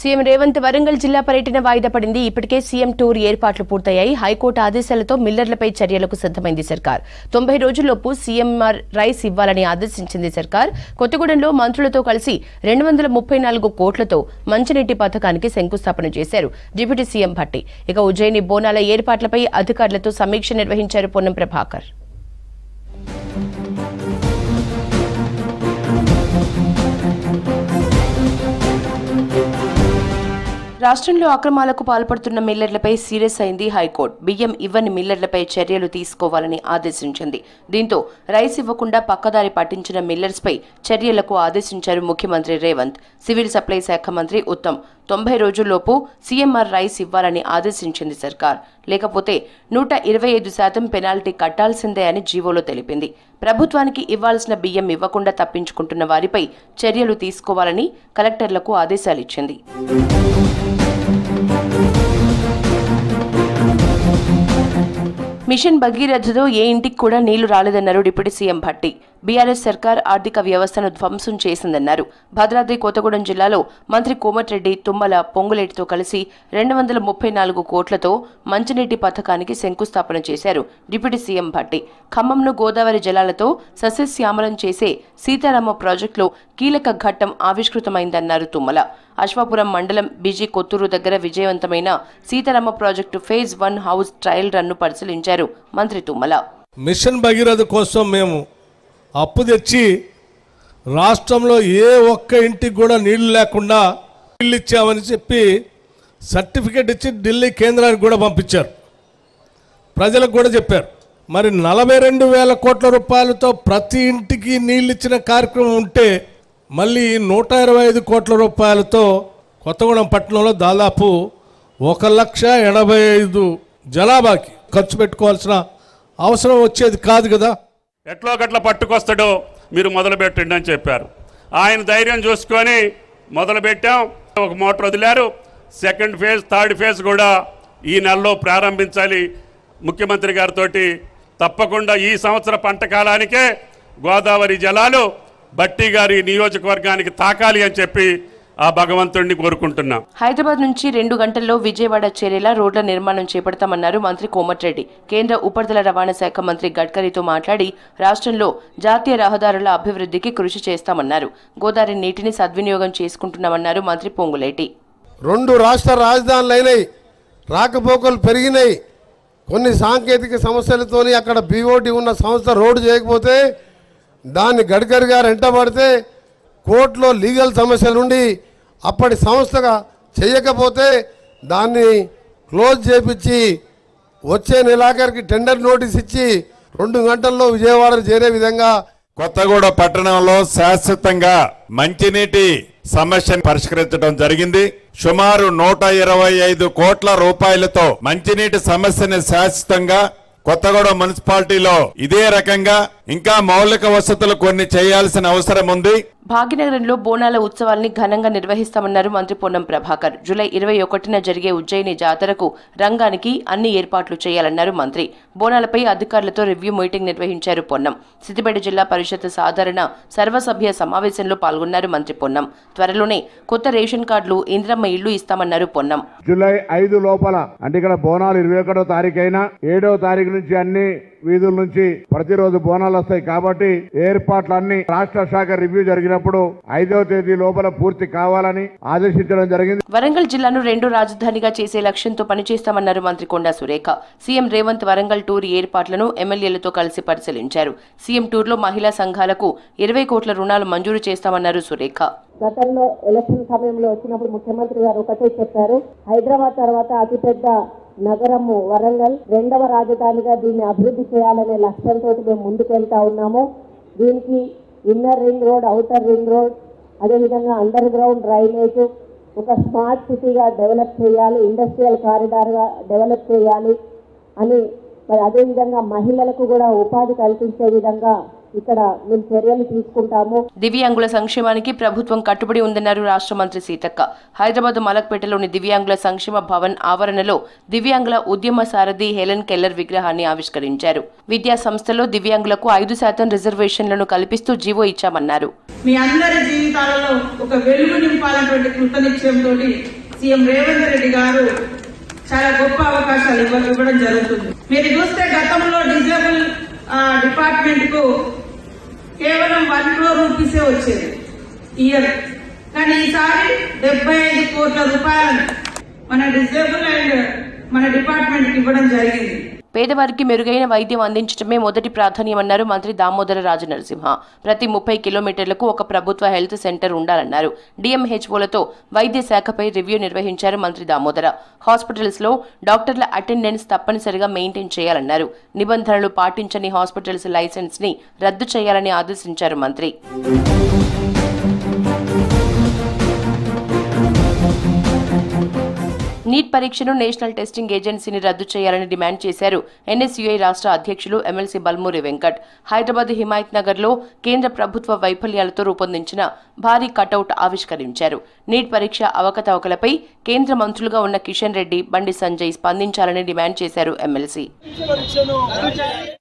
CM Revanth Warangal జిల్లా పర్యటన వాయిదా పడింది ఇప్పటికే సీఎం టూర్ ఏర్పాట్లు పూర్తయ్యాయి హైకోర్టు ఆదేశాలతో మిల్లర్లపై చర్యలకు సిద్దమైంది సర్కార్ తొంభై రోజుల్లోపు సీఎంఆర్ రైస్ ఇవ్వాలని ఆదేశించింది సర్కార్ కొత్తగూడెంలో మంత్రులతో కలిసి రెండు వందల ముప్పై నాలుగు కోట్లతో మంచినీటి పథకానికి శంకుస్థాపన చేశారు డిప్యూటీ సీఎం భట్టి ఇక ఉజ్జయిని బోనాల ఏర్పాట్లపై అధికారులతో సమీక్ష నిర్వహించారు పొన్నం ప్రభాకర్ రాష్ట్రంలో అక్రమాలకు పాల్పడుతున్న మిల్లర్లపై సీరియస్ అయింది హైకోర్టు బియ్యం ఇవ్వని మిల్లర్లపై చర్యలు తీసుకోవాలని ఆదేశించింది దీంతో రైస్ ఇవ్వకుండా పక్కదారి పట్టించిన మిల్లర్స్పై చర్యలకు ఆదేశించారు ముఖ్యమంత్రి రేవంత్ సివిల్ సప్లై శాఖ మంత్రి ఉత్తమ్ తొంభై రోజుల్లోపు సీఎంఆర్ రైస్ ఇవ్వాలని ఆదేశించింది సర్కార్ లేకపోతే నూట ఇరవై ఐదు శాతం పెనాల్టీ కట్టాల్సిందే అని జీవోలో తెలిపింది ప్రభుత్వానికి ఇవ్వాల్సిన బియ్యం ఇవ్వకుండా తప్పించుకుంటున్న వారిపై చర్యలు తీసుకోవాలని కలెక్టర్లకు ఆదేశాలిచ్చింది మిషన్ భగీరథతో ఏ ఇంటికి కూడా నీళ్లు రాలేదన్నారు డిప్యూటీ సీఎం భట్టి బీఆర్ఎస్ సర్కార్ ఆర్థిక వ్యవస్థను ధ్వంసం చేసిందన్నారు భద్రాద్రి కొత్తగూడెం జిల్లాలో మంత్రి కోమటిరెడ్డి తుమ్మల పొంగులేటితో కలిసి రెండు వందల ముప్పై నాలుగు కోట్లతో మంచినీటి పథకానికి శంకుస్థాపన చేశారు డిప్యూటీ సీఎం భట్టి ఖమ్మంను గోదావరి జలాలతో సస్యశ్యామలం చేసే సీతారామ ప్రాజెక్టులో కీలక ఘట్టం ఆవిష్కృతమైందన్నారు తుమ్మల అశ్వాపురం మండలం బీజీ కొత్తూరు దగ్గర విజయవంతమైన Seetharama project phase one house trial రన్ను పరిశీలించారు మంత్రి తుమ్మల మిషన్ భగీరథ కోసం మేము అప్పు తెచ్చి రాష్ట్రంలో ఏ ఒక్క ఇంటికి కూడా నీళ్లు లేకుండా నీళ్ళు ఇచ్చామని చెప్పి సర్టిఫికేట్ ఇచ్చి ఢిల్లీ కేంద్రానికి కూడా పంపించారు ప్రజలకు కూడా చెప్పారు మరి నలభై రెండు వేల కోట్ల రూపాయలతో ప్రతి ఇంటికి నీళ్ళు ఇచ్చిన కార్యక్రమం ఉంటే మళ్ళీ ఈ నూట ఇరవై ఐదు కోట్ల రూపాయలతో కొత్తగూడెం పట్టణంలో దాదాపు ఒక లక్ష ఎనభై ఐదు జనాభాకి ఖర్చు పెట్టుకోవాల్సిన అవసరం వచ్చేది కాదు కదా ఎట్లో గట్ల పట్టుకొస్తాడో మీరు మొదలు పెట్టండి అని చెప్పారు ఆయన ధైర్యం చూసుకొని మొదలు పెట్టాం ఒక మోటార్ వదిలారు సెకండ్ ఫేజ్ థర్డ్ ఫేజ్ కూడా ఈ నెలలో ప్రారంభించాలి ముఖ్యమంత్రి గారితో తప్పకుండా ఈ సంవత్సర పంట కాలానికే గోదావరి జలాలు బట్టి గారి నియోజకవర్గానికి తాకాలి అని చెప్పి ఆ భగవంతుడిని కోరుకుంటున్నాం హైదరాబాద్ నుంచి రెండు గంటల్లో విజయవాడ చేరేలా రోడ్ల నిర్మాణం చేపడతామన్నారు మంత్రి కోమటిరెడ్డి కేంద్ర ఉపరితల రవాణా శాఖ మంత్రి గడ్కరీతో మాట్లాడి రాష్ట్రంలో జాతీయ రహదారుల అభివృద్ధికి కృషి చేస్తామన్నారు గోదావరి నీటిని సద్వినియోగం చేసుకుంటున్నామన్నారు మంత్రి పొంగులేటి రెండు రాష్ట్ర రాజధానులు అయినాయి రాకపోకలు పెరిగినాయి కొన్ని సాంకేతిక సమస్యలతోని అక్కడ బీఓటీ ఉన్న సంస్థ రోడ్డు చేయకపోతే దాన్ని గడ్కరీ గారు ఎంటబడితే కోర్టులో లీగల్ సమస్యలుండి అప్పటి సంస్థగా చేయకపోతే దాన్ని క్లోజ్ చేపించి వచ్చే నెలాఖరికి టెండర్ నోటీస్ ఇచ్చి రెండు గంటల్లో విజయవాడ చేరే విధంగా కొత్తగూడ పట్టణంలో శాశ్వతంగా మంచినీటి సమస్యను పరిష్కరించడం జరిగింది సుమారు నూట ఇరవై ఐదు కోట్ల రూపాయలతో మంచినీటి సమస్యని శాశ్వతంగా కొత్తగూడ మున్సిపాలిటీలో ఇదే రకంగా ఇంకా మౌలిక వసతులు కొన్ని చేయాల్సిన అవసరం ఉంది భాగ్యనగరంలో బోనాల ఉత్సవాల్ని ఘనంగా నిర్వహిస్తామన్నారు మంత్రి పొన్నం ప్రభాకర్ జూలై ఇరవై ఒకటిన జరిగే ఉజ్జయిని జాతరకు రంగానికి అన్ని ఏర్పాట్లు చేయాలన్నారు మంత్రి బోనాలపై అధికారులతో రివ్యూ మీటింగ్ నిర్వహించారు పొన్నం సిద్దిపేట జిల్లా పరిషత్ సాధారణ సర్వసభ్య సమావేశంలో పాల్గొన్నారు మంత్రి పొన్నం త్వరలోనే కొత్త రేషన్ కార్డులు ఇంద్రమ్మ ఇళ్లు ఇస్తామన్నారు పొన్నం జూలై ఐదు లోపల అంటే ఇక్కడ బోనాలు ఇరవై ఒకటో తారీఖు అయినా ఏడవ తారీఖు నుంచి అన్ని వీధుల నుంచి ప్రతిరోజు బోనాలు వస్తాయి కాబట్టి ఏర్పాట్లన్నీ రాష్ట్ర శాఖ రివ్యూ జరిగినప్పుడు ఐదవ తేదీ లోపల పూర్తి కావాలని ఆదేశించడం జరిగింది వరంగల్ జిల్లాను రెండో రాజధానిగా చేసే లక్ష్యంతో పనిచేస్తామన్నారు మంత్రి కొండా సురేఖ సీఎం రేవంత్ వరంగల్ టూర్ ఏర్పాట్లను ఎమ్మెల్యేలతో కలిసి పరిశీలించారు సీఎం టూర్లో మహిళా సంఘాలకు ఇరవై కోట్ల రుణాలు మంజూరు చేస్తామన్నారు సురేఖ గతంలో ఎలక్షన్ సమయంలో వచ్చినప్పుడు ముఖ్యమంత్రి గారు ఒకటే చెప్పారు హైదరాబాద్ తర్వాత అతిపెద్ద నగరము వరంగల్ రెండవ రాజధానిగా దీన్ని అభివృద్ధి చేయాలనే లక్ష్యంతో మేము ముందుకెళ్తా ఉన్నాము దీనికి inner ring road outer ring road అదేవిధంగా అండర్ గ్రౌండ్ డ్రైనేజ్ ఒక స్మార్ట్ సిటీగా డెవలప్ చేయాలి ఇండస్ట్రియల్ కారిడార్గా డెవలప్ చేయాలి అని మరి అదేవిధంగా మహిళలకు కూడా ఉపాధి కల్పించే విధంగా ఇక్కడ మేము చర్యలు తీసుకుంటాము దివ్యాంగుల సంక్షేమానికి ప్రభుత్వం కట్టుబడి ఉందన్నారు రాష్ట్ర మంత్రి సీతక్క హైదరాబాద్ మలక్పేటలోని దివ్యాంగుల సంక్షేమ భవన్ ఆవరణలో దివ్యాంగుల ఉద్యమ సారథి హెలెన్ కెల్లర్ విగ్రహాన్ని ఆవిష్కరించారు విద్యా సంస్థలో దివ్యాంగులకు ఐదు శాతం రిజర్వేషన్లను కల్పిస్తూ జీవో ఇచ్చామన్నారు మీ అందరి జీవితాలలో ఒక వెలుగు నింపాలన్నటువంటి కృతనిశ్చయంతో సీఎం రేవంత్ రెడ్డి గారు చాలా గొప్ప అవకాశాలు ఇవ్వ ఇవ్వడం జరుగుతుంది మీరు చూస్తే గతంలో డిజేబుల్ డిపార్ట్మెంట్ కు కేవలం వన్ క్రోర్ రూపీసే వచ్చేది ఇయర్ కానీ ఈసారి డెబ్బై ఐదు కోట్ల రూపాయలు మన డిజేబుల్ అండ్ మన డిపార్ట్మెంట్ కి ఇవ్వడం జరిగింది పేదవారికి మెరుగైన వైద్యం అందించడమే మొదటి ప్రాధాన్యమన్నారు మంత్రి దామోదర రాజనరసింహ ప్రతి ముప్పై కిలోమీటర్లకు ఒక ప్రభుత్వ హెల్త్ సెంటర్ ఉండాలన్నారు డిఎంహెచ్ఓలతో వైద్య శాఖపై రివ్యూ నిర్వహించారు మంత్రి దామోదర హాస్పిటల్స్ లో డాక్టర్ల అటెండెన్స్ తప్పనిసరిగా మెయింటైన్ చేయాలన్నారు నిబంధనలు పాటించని హాస్పిటల్స్ లైసెన్స్ ని రద్దు చేయాలని ఆదేశించారు మంత్రి నీట్ పరీక్షను నేషనల్ టెస్టింగ్ ఏజెన్సీని రద్దు చేయాలని డిమాండ్ చేశారు ఎన్ఎస్యుఐ రాష్ట్ర అధ్యక్షులు ఎమ్మెల్సీ బల్మూరి వెంకట్ హైదరాబాద్ హిమాయత్ నగర్ లో కేంద్ర ప్రభుత్వ వైఫల్యాలతో రూపొందించిన భారీ కటౌట్ ఆవిష్కరించారు నీట్ పరీక్ష అవకతవకలపై కేంద్ర మంత్రులుగా ఉన్న కిషన్ రెడ్డి బండి సంజయ్ స్పందించాలని డిమాండ్ చేశారు ఎమ్మెల్సీ పరీక్షను